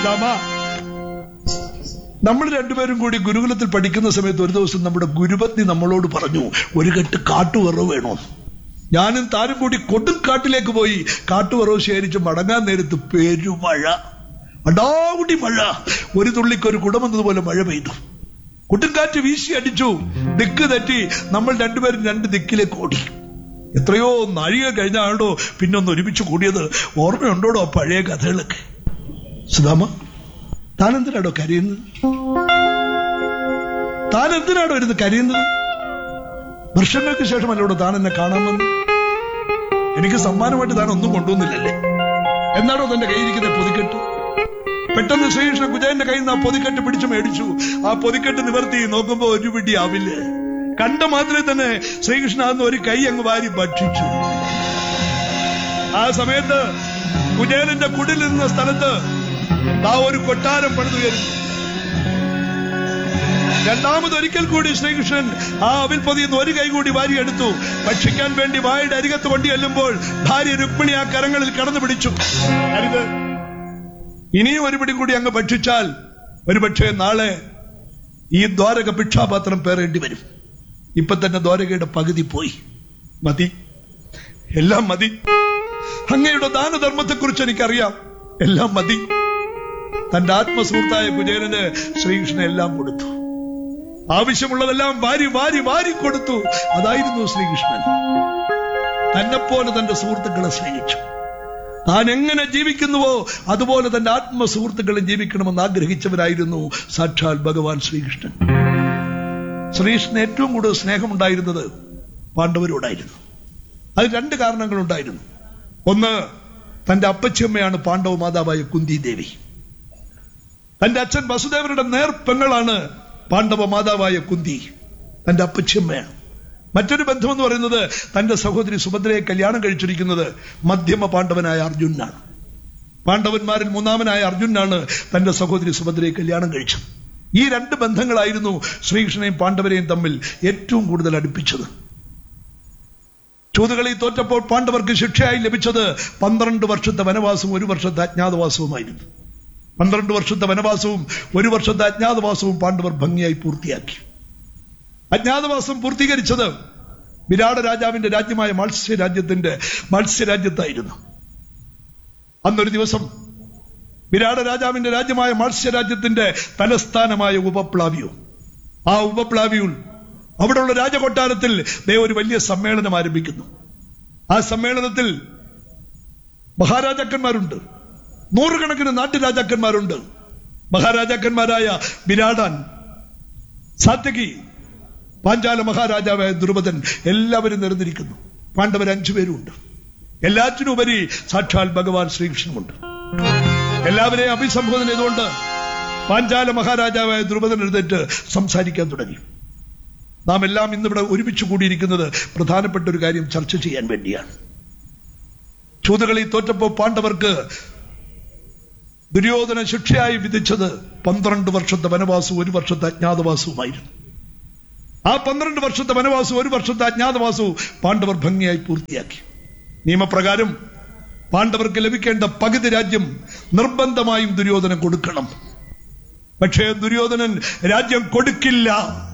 സുധാമ നമ്മൾ രണ്ടുപേരും കൂടി ഗുരുകുലത്തിൽ പഠിക്കുന്ന സമയത്ത് ഒരു ദിവസം നമ്മുടെ ഗുരുപത്നി നമ്മളോട് പറഞ്ഞു ഒരു കെട്ട് കാട്ടുവറവ് വേണോ ഞാനും താനും കൂടി കൊടുങ്കാട്ടിലേക്ക് പോയി കാട്ടുവറവ് ശേഖരിച്ച് മടങ്ങാൻ നേരത്ത് പെരുമഴ അടാകുടി മഴ ഒരു തുള്ളിക്ക് ഒരു കുടമെന്നതുപോലെ മഴ പെയ്തു കൊടുങ്കാറ്റ് വീശി അടിച്ചു ദിക്ക് തെറ്റി നമ്മൾ രണ്ടുപേരും രണ്ട് ദിക്കിലേക്ക് ഓടി എത്രയോ നാഴിക കഴിഞ്ഞാണോ പിന്നെ ഒന്ന് ഒരുമിച്ച് കൂടിയത് ഓർമ്മയുണ്ടോടോ ആ പഴയ കഥകളൊക്കെ സുധാമ താൻ എന്തിനാടോ കരയുന്നത് താൻ എന്തിനാടോ ഇരുന്ന് കരയുന്നത് വർഷങ്ങൾക്ക് ശേഷമല്ലോടോ താൻ എന്നെ കാണാമെന്ന് എനിക്ക് സമ്മാനമായിട്ട് താൻ ഒന്നും കൊണ്ടുവന്നില്ലല്ലേ എന്നാണോ തന്റെ കയ്യിരിക്കുന്ന പൊതിക്കെട്ട് പെട്ടെന്ന് ശ്രീകൃഷ്ണ കുജയന്റെ കയ്യിൽ നിന്ന് ആ പൊതിക്കെട്ട് പിടിച്ചു മേടിച്ചു ആ പൊതിക്കെട്ട് നിവർത്തി നോക്കുമ്പോ ഒരു പിടി ആവില്ലേ കണ്ട മാത്രമേ തന്നെ ശ്രീകൃഷ്ണ അന്ന് ഒരു കൈ അങ്ങ് വാരി ഭക്ഷിച്ചു ആ സമയത്ത് കുജേലന്റെ കുടിൽ നിന്ന സ്ഥലത്ത് ആ ഒരു കൊട്ടാരം പണിതുയരുന്നു രണ്ടാമതൊരിക്കൽ കൂടി ശ്രീകൃഷ്ണൻ ആ അവിൽപ്പൊതിയിൽ നിന്ന് ഒരു കൈ കൂടി വാരിയെടുത്തു ഭക്ഷിക്കാൻ വേണ്ടി വായുടെ അരികത്ത് കൊണ്ടി ചെല്ലുമ്പോൾ ഭാര്യ രുക്മിണി ആ കരങ്ങളിൽ കടന്നു പിടിച്ചു അരുത് ഇനിയും ഒരു പിടി കൂടി അങ്ങ് ഭക്ഷിച്ചാൽ ഒരുപക്ഷെ നാളെ ഈ ദ്വാരക ഭിക്ഷാപാത്രം പേറേണ്ടി വരും ഇപ്പൊ തന്നെ ദ്വാരകയുടെ പകുതി പോയി മതി എല്ലാം മതി അങ്ങയുടെ ദാനധർമ്മത്തെക്കുറിച്ച് എനിക്കറിയാം എല്ലാം മതി തന്റെ ആത്മസുഹൃത്തായ കുചേരന് ശ്രീകൃഷ്ണൻ എല്ലാം കൊടുത്തു ആവശ്യമുള്ളതെല്ലാം വാരി വാരി വാരി കൊടുത്തു അതായിരുന്നു ശ്രീകൃഷ്ണൻ തന്നെപ്പോലെ തന്റെ സുഹൃത്തുക്കളെ സ്നേഹിച്ചു താൻ എങ്ങനെ ജീവിക്കുന്നുവോ അതുപോലെ തന്റെ ആത്മസുഹൃത്തുക്കളും ജീവിക്കണമെന്ന് ആഗ്രഹിച്ചവരായിരുന്നു സാക്ഷാൽ ഭഗവാൻ ശ്രീകൃഷ്ണൻ ശ്രീകൃഷ്ണൻ ഏറ്റവും കൂടുതൽ സ്നേഹമുണ്ടായിരുന്നത് പാണ്ഡവരോടായിരുന്നു അത് രണ്ട് കാരണങ്ങളുണ്ടായിരുന്നു ഒന്ന് തന്റെ അപ്പച്ചമ്മയാണ് പാണ്ഡവ മാതാവായ കുന്തി ദേവി തന്റെ അച്ഛൻ വസുദേവരുടെ നേർപ്പെങ്ങളാണ് പാണ്ഡവ മാതാവായ കുന്തി തന്റെ അപ്പച്ചമ്മയാണ് മറ്റൊരു ബന്ധമെന്ന് പറയുന്നത് തന്റെ സഹോദരി സുഭദ്രയെ കല്യാണം കഴിച്ചിരിക്കുന്നത് മധ്യമ പാണ്ഡവനായ അർജുനാണ് പാണ്ഡവന്മാരിൽ മൂന്നാമനായ അർജുനാണ് തന്റെ സഹോദരി സുഭദ്രയെ കല്യാണം കഴിച്ചത് ഈ രണ്ട് ബന്ധങ്ങളായിരുന്നു ശ്രീകൃഷ്ണനെയും പാണ്ഡവരെയും തമ്മിൽ ഏറ്റവും കൂടുതൽ അടുപ്പിച്ചത് ചൂതുകളി തോറ്റപ്പോൾ പാണ്ഡവർക്ക് ശിക്ഷയായി ലഭിച്ചത് പന്ത്രണ്ട് വർഷത്തെ വനവാസവും ഒരു വർഷത്തെ അജ്ഞാതവാസവുമായിരുന്നു പന്ത്രണ്ട് വർഷത്തെ വനവാസവും ഒരു വർഷത്തെ അജ്ഞാതവാസവും പാണ്ഡവർ ഭംഗിയായി പൂർത്തിയാക്കി അജ്ഞാതവാസം പൂർത്തീകരിച്ചത് വിരാട രാജാവിന്റെ രാജ്യമായ മത്സ്യരാജ്യത്തിന്റെ മത്സ്യരാജ്യത്തായിരുന്നു അന്നൊരു ദിവസം വിരാട രാജാവിന്റെ രാജ്യമായ മത്സ്യരാജ്യത്തിന്റെ തലസ്ഥാനമായ ഉപപ്ലാവിയോ ആ ഉപപ്ലാവിയുൾ അവിടെയുള്ള രാജകൊട്ടാരത്തിൽ ദേ ഒരു വലിയ സമ്മേളനം ആരംഭിക്കുന്നു ആ സമ്മേളനത്തിൽ മഹാരാജാക്കന്മാരുണ്ട് നൂറുകണക്കിന് നാട്ടുരാജാക്കന്മാരുണ്ട് മഹാരാജാക്കന്മാരായ വിരാടാൻ സാത്യകി പാഞ്ചാല മഹാരാജാവായ ദ്രുപദൻ എല്ലാവരും നിരന്നിരിക്കുന്നു പാണ്ഡവർ അഞ്ചുപേരുമുണ്ട് എല്ലാറ്റിനും ഉപരി സാക്ഷാൽ ഭഗവാൻ ശ്രീകൃഷ്ണനുമുണ്ട് എല്ലാവരെയും അഭിസംബോധന ചെയ്തുകൊണ്ട് പാഞ്ചാല മഹാരാജാവായ ദ്രുപദൻ എഴുന്നേറ്റ് സംസാരിക്കാൻ തുടങ്ങി നാം എല്ലാം ഇന്നിവിടെ ഒരുമിച്ച് കൂടിയിരിക്കുന്നത് പ്രധാനപ്പെട്ട ഒരു കാര്യം ചർച്ച ചെയ്യാൻ വേണ്ടിയാണ് ചൂതുകളി തോറ്റപ്പോ പാണ്ഡവർക്ക് ദുര്യോധന ശിക്ഷയായി വിധിച്ചത് പന്ത്രണ്ട് വർഷത്തെ വനവാസവും ഒരു വർഷത്തെ അജ്ഞാതവാസവുമായിരുന്നു ആ പന്ത്രണ്ട് വർഷത്തെ വനവാസവും ഒരു വർഷത്തെ അജ്ഞാതവാസവും പാണ്ഡവർ ഭംഗിയായി പൂർത്തിയാക്കി നിയമപ്രകാരം പാണ്ഡവർക്ക് ലഭിക്കേണ്ട പകുതി രാജ്യം നിർബന്ധമായും ദുര്യോധനൻ കൊടുക്കണം പക്ഷേ ദുര്യോധനൻ രാജ്യം കൊടുക്കില്ല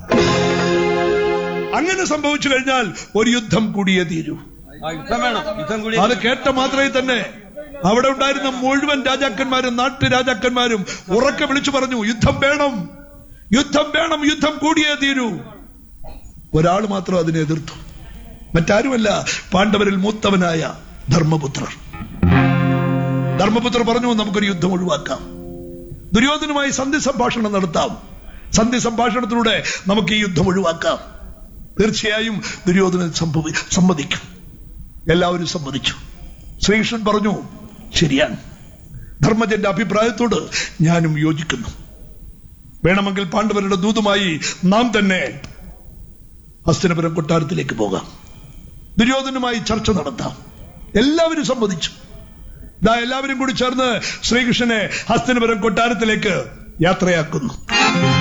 അങ്ങനെ സംഭവിച്ചു കഴിഞ്ഞാൽ ഒരു യുദ്ധം കൂടിയേ തീരൂ ആ യുദ്ധം വേണം യുദ്ധം കൂടി അത് കേട്ട മാത്രമേ തന്നെ അവിടെ ഉണ്ടായിരുന്ന മുഴുവൻ രാജാക്കന്മാരും നാട്ടുരാജാക്കന്മാരും ഉറക്കെ വിളിച്ചു പറഞ്ഞു യുദ്ധം വേണം യുദ്ധം വേണം യുദ്ധം കൂടിയേ തീരൂ ഒരാൾ മാത്രം അതിനെ എതിർത്തു മറ്റാരുമല്ല പാണ്ഡവരിൽ മൂത്തവനായ ധർമ്മപുത്രർ ധർമ്മപുത്രർ പറഞ്ഞു നമുക്കൊരു യുദ്ധം ഒഴിവാക്കാം ദുര്യോധനുമായി സന്ധി സംഭാഷണം നടത്താം സന്ധി സംഭാഷണത്തിലൂടെ നമുക്ക് ഈ യുദ്ധം ഒഴിവാക്കാം തീർച്ചയായും ദുര്യോധനൻ സംഭവി സമ്മതിക്കും എല്ലാവരും സമ്മതിച്ചു ശ്രീകൃഷ്ണൻ പറഞ്ഞു ശരിയാണ് ധർമ്മജന്റെ അഭിപ്രായത്തോട് ഞാനും യോജിക്കുന്നു വേണമെങ്കിൽ പാണ്ഡവരുടെ ദൂതുമായി നാം തന്നെ ഹസ്തനപുരം കൊട്ടാരത്തിലേക്ക് പോകാം ദുര്യോധനുമായി ചർച്ച നടത്താം എല്ലാവരും സമ്മതിച്ചു ഇതാ എല്ലാവരും കൂടി ചേർന്ന് ശ്രീകൃഷ്ണനെ ഹസ്തനപുരം കൊട്ടാരത്തിലേക്ക് യാത്രയാക്കുന്നു